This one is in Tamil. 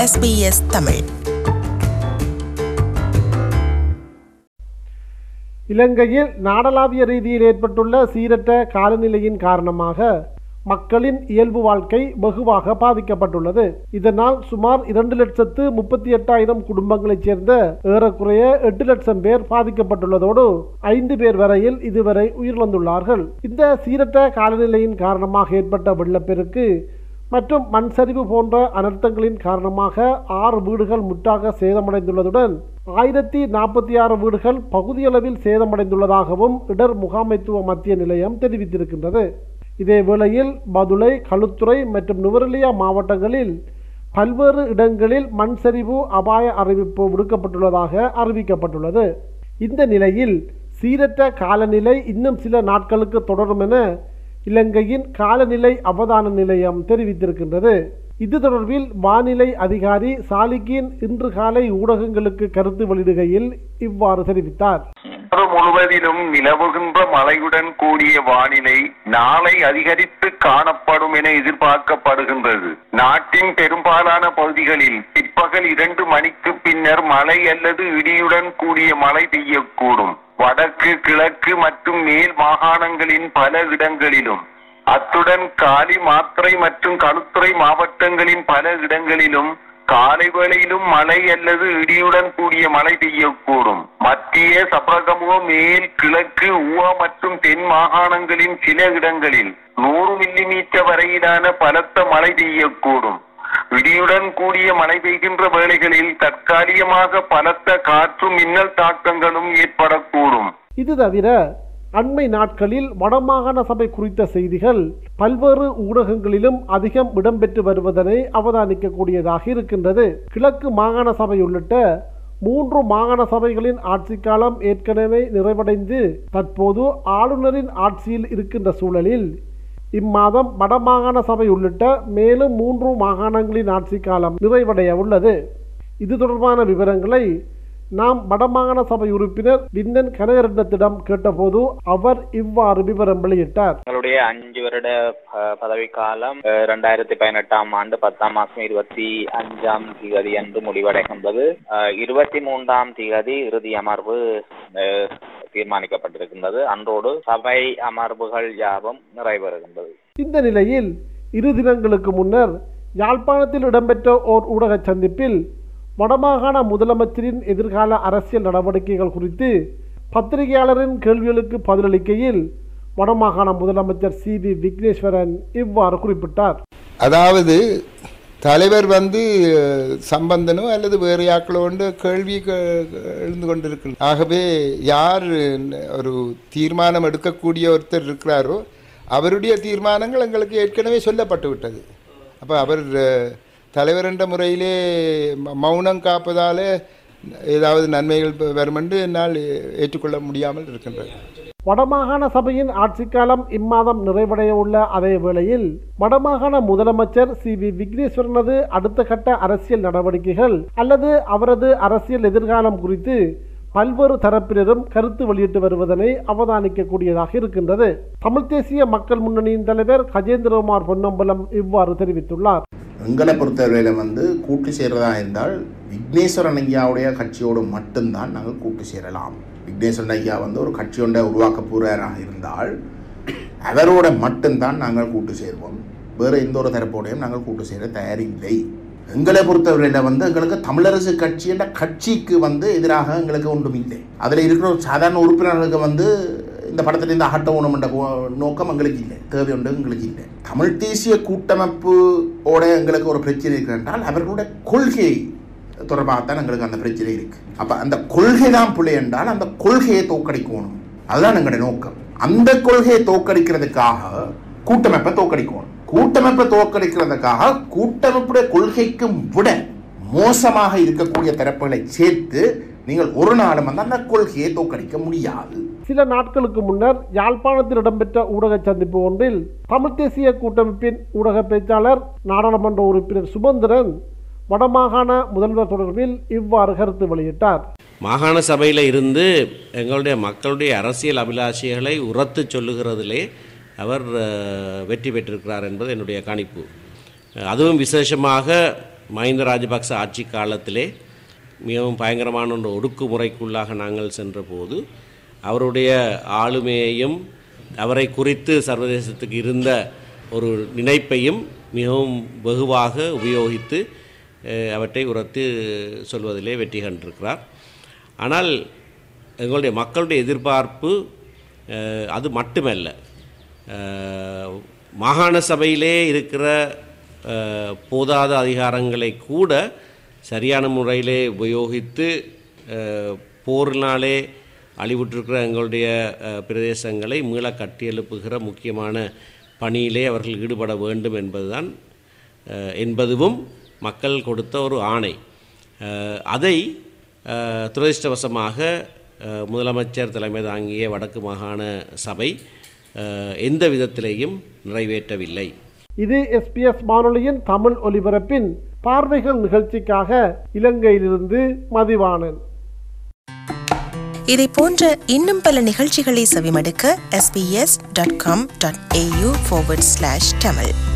SBS தமிழ் இலங்கையில் நாடளாவிய ரீதியில் ஏற்பட்டுள்ள சீரற்ற காலநிலையின் காரணமாக மக்களின் இயல்பு வாழ்க்கை வெகுவாக பாதிக்கப்பட்டுள்ளது இதனால் சுமார் இரண்டு லட்சத்து முப்பத்தி எட்டாயிரம் குடும்பங்களைச் சேர்ந்த ஏறக்குறைய எட்டு லட்சம் பேர் பாதிக்கப்பட்டுள்ளதோடு ஐந்து பேர் வரையில் இதுவரை உயிரிழந்துள்ளார்கள் இந்த சீரற்ற காலநிலையின் காரணமாக ஏற்பட்ட வெள்ளப்பெருக்கு மற்றும் மண் சரிவு போன்ற அனர்த்தங்களின் காரணமாக ஆறு வீடுகள் முற்றாக சேதமடைந்துள்ளதுடன் ஆயிரத்தி நாற்பத்தி ஆறு வீடுகள் பகுதியளவில் சேதமடைந்துள்ளதாகவும் இடர் முகாமைத்துவ மத்திய நிலையம் தெரிவித்திருக்கின்றது இதே வேளையில் பதுளை களுத்துறை மற்றும் நுவரெலியா மாவட்டங்களில் பல்வேறு இடங்களில் மண் சரிவு அபாய அறிவிப்பு விடுக்கப்பட்டுள்ளதாக அறிவிக்கப்பட்டுள்ளது இந்த நிலையில் சீரற்ற காலநிலை இன்னும் சில நாட்களுக்கு தொடரும் என இலங்கையின் காலநிலை அவதான நிலையம் தெரிவித்திருக்கின்றது இது தொடர்பில் வானிலை அதிகாரி சாலிகின் இன்று காலை ஊடகங்களுக்கு கருத்து வெளியிடுகையில் இவ்வாறு தெரிவித்தார் நாடு முழுவதிலும் நிலவுகின்ற மழையுடன் கூடிய வானிலை நாளை அதிகரித்து காணப்படும் என எதிர்பார்க்கப்படுகின்றது நாட்டின் பெரும்பாலான பகுதிகளில் பிற்பகல் இரண்டு மணிக்கு பின்னர் மழை அல்லது இடியுடன் கூடிய மழை பெய்யக்கூடும் வடக்கு கிழக்கு மற்றும் மேல் மாகாணங்களின் பல இடங்களிலும் அத்துடன் காலி மாத்திரை மற்றும் களுத்துறை மாவட்டங்களின் பல இடங்களிலும் காலை வேளையிலும் மழை அல்லது இடியுடன் கூடிய மழை பெய்யக்கூடும் மத்திய சப்ரகமுக மேல் கிழக்கு ஊவா மற்றும் தென் மாகாணங்களின் சில இடங்களில் நூறு மில்லி மீட்டர் வரையிலான பலத்த மழை பெய்யக்கூடும் இடியுடன் கூடிய மழை பெய்கின்ற வேளைகளில் தற்காலிகமாக பலத்த காற்றும் மின்னல் தாக்கங்களும் ஏற்படக்கூடும் இது தவிர அண்மை நாட்களில் வடமாகாண சபை குறித்த செய்திகள் பல்வேறு ஊடகங்களிலும் அதிகம் இடம்பெற்று வருவதனை அவதானிக்கக்கூடியதாக இருக்கின்றது கிழக்கு மாகாண சபை உள்ளிட்ட மூன்று மாகாண சபைகளின் ஆட்சி காலம் ஏற்கனவே நிறைவடைந்து தற்போது ஆளுநரின் ஆட்சியில் இருக்கின்ற சூழலில் இம்மாதம் வடமாகாண சபை உள்ளிட்ட மேலும் மூன்று மாகாணங்களின் ஆட்சி காலம் நிறைவடைய உள்ளது இது தொடர்பான விவரங்களை நாம் வடமாகாண சபை உறுப்பினர் விந்தன் கனகரட்னத்திடம் கேட்டபோது அவர் இவ்வாறு விவரம் வெளியிட்டார் எங்களுடைய அஞ்சு வருட ப- பதவிக்காலம் இரண்டாயிரத்தி பதினெட்டாம் ஆண்டு பத்தாம் மாசம் இருபத்தி அஞ்சாம் திகதி அன்று முடிவடைகின்றது அஹ், இருபத்தி மூன்றாம் திகதி இறுதி அமர்வு அஹ், தீர்மானிக்கப்பட்டிருக்கின்றது அன்றோடு சபை அமர்வுகள் யாவும் நிறைவேறுகின்றது இந்த நிலையில் இரு தினங்களுக்கு முன்னர் யாழ்ப்பாணத்தில் இடம்பெற்ற ஓர் ஊடக சந்திப்பில் வடமாகாண முதலமைச்சரின் எதிர்கால அரசியல் நடவடிக்கைகள் குறித்து பத்திரிகையாளரின் கேள்விகளுக்கு பதிலளிக்கையில் வடமாகாண முதலமைச்சர் சி வி விக்னேஸ்வரன் இவ்வாறு குறிப்பிட்டார் அதாவது தலைவர் வந்து அஹ், சம்பந்தனோ அல்லது வேறு யாக்களோ கொண்டு கேள்வி கே- எழுந்து கொண்டிருக்கு ஆகவே யார் ஒரு தீர்மானம் எடுக்கக்கூடிய ஒருத்தர் இருக்கிறாரோ அவருடைய தீர்மானங்கள் எங்களுக்கு ஏற்கனவே சொல்லப்பட்டு விட்டது அப்போ அவர் அஹ், தலைவர் என்ற முறையிலே ம- மௌனம் காப்பதால் ஏதாவது நன்மைகள் வரும் என்று என்னால் ஏற்றுக்கொள்ள முடியாமல் இருக்கின்றது வடமாகாண சபையின் ஆட்சிக்காலம் இம்மாதம் நிறைவடைய உள்ள அதே வேளையில் வடமாகாண முதலமைச்சர் சி வி விக்னேஸ்வரனது அடுத்த கட்ட அரசியல் நடவடிக்கைகள் அல்லது அவரது அரசியல் எதிர்காலம் குறித்து பல்வேறு தரப்பினரும் கருத்து வெளியிட்டு வருவதனை அவதானிக்கக்கூடியதாக இருக்கின்றது தமிழ் தேசிய மக்கள் முன்னணியின் தலைவர் கஜேந்திரகுமார் பொன்னம்பலம் இவ்வாறு தெரிவித்துள்ளார் எங்களை பொறுத்தவரையில் வந்து கூட்டு சேர்றதா இருந்தால் விக்னேஸ்வரன் ஐயாவுடைய கட்சியோடு மட்டும்தான் நாங்கள் கூட்டு சேரலாம் விக்னேஸ்வரன் ஐயா வந்து ஒரு கட்சியொன்றை உருவாக்க போகிறாராக இருந்தால் அவரோட மட்டும்தான் நாங்கள் கூட்டு சேர்வோம் வேறு எந்த ஒரு தரப்போடையும் நாங்கள் கூட்டு சேர தயாரில்லை எங்களை பொறுத்தவரையில் வந்து எங்களுக்கு தமிழரசு கட்சி என்ற கட்சிக்கு வந்து எதிராக எங்களுக்கு ஒன்றும் இல்லை அதில் இருக்கிற ஒரு சாதாரண உறுப்பினர்களுக்கு வந்து இந்த படத்திலிருந்து அகட்ட ஊனம் என்ற கோ- நோக்கம் எங்களுக்கு இல்லை தேவை ஒன்று எங்களுக்கு இல்லை தமிழ் தேசிய கூட்டமைப்பு ஓட எங்களுக்கு ஒரு பிரச்சனை இருக்கு என்றால் அவர்களுடைய கொள்கை தொடர்பாகத்தான் எங்களுக்கு அந்த பிரச்சனை இருக்கு அப்ப அந்த கொள்கை தான் பிள்ளை என்றால் அந்த கொள்கையை தோக்கடிக்கணும் அதுதான் எங்களுடைய நோக்கம் அந்த கொள்கையை தோக்கடிக்கிறதுக்காக கூட்டமைப்பை தோக்கடிக்கணும் கூட்டமைப்பை தோக்கடிக்கிறதுக்காக கூட்டமைப்புடைய கொள்கைக்கும் விட மோசமாக இருக்கக்கூடிய தரப்புகளை சேர்த்து நீங்கள் ஒரு நாளும் வந்து அந்த கொள்கையை தோக்கடிக்க முடியாது சில நாட்களுக்கு முன்னர் யாழ்ப்பாணத்தில் இடம்பெற்ற ஊடக சந்திப்பு ஒன்றில் தமிழ் தேசிய கூட்டமைப்பின் ஊடக பேச்சாளர் நாடாளுமன்ற உறுப்பினர் சுமந்திரன் வடமாகாண முதல்வர் தொடர்பில் இவ்வாறு கருத்து வெளியிட்டார் மாகாண சபையில் இருந்து எங்களுடைய மக்களுடைய அரசியல் அபிலாஷைகளை உரத்து சொல்லுகிறதிலே அவர் அஹ், வெற்றி பெற்றிருக்கிறார் என்பது என்னுடைய கணிப்பு அஹ், அதுவும் விசேஷமாக மஹிந்த ராஜபக்ச ஆட்சி காலத்திலே மிகவும் பயங்கரமான ஒரு ஒடுக்குமுறைக்குள்ளாக நாங்கள் சென்றபோது அவருடைய ஆளுமையையும் அவரை குறித்து சர்வதேசத்துக்கு இருந்த ஒரு நினைப்பையும் மிகவும் வெகுவாக உபயோகித்து அஹ், அவற்றை உரத்து சொல்வதிலே வெற்றி கண்டிருக்கிறார் ஆனால் எங்களுடைய மக்களுடைய எதிர்பார்ப்பு அஹ், அது மட்டுமல்ல அஹ், மாகாண சபையிலே இருக்கிற அஹ், போதாத அதிகாரங்களை கூட சரியான முறையிலே உபயோகித்து அஹ், போரினாலே அழிவுற்றிருக்கிற எங்களுடைய அஹ், பிரதேசங்களை மீள கட்டியெழுப்புகிற முக்கியமான பணியிலே அவர்கள் ஈடுபட வேண்டும் என்பதுதான் அஹ், என்பதுவும் மக்கள் கொடுத்த ஒரு ஆணை அஹ், அதை அஹ், துரதிர்ஷ்டவசமாக அஹ், முதலமைச்சர் தலைமை தாங்கிய வடக்கு மாகாண சபை அஹ், எந்த விதத்திலேயும் நிறைவேற்றவில்லை இது எஸ்பிஎஸ் வானொலியின் தமிழ் ஒலிபரப்பின் பார்வைகள் நிகழ்ச்சிக்காக இலங்கையிலிருந்து மதிவாணன் இதை போன்ற இன்னும் பல நிகழ்ச்சிகளை செவிமடுக்க sbs.com.au forward slash tamil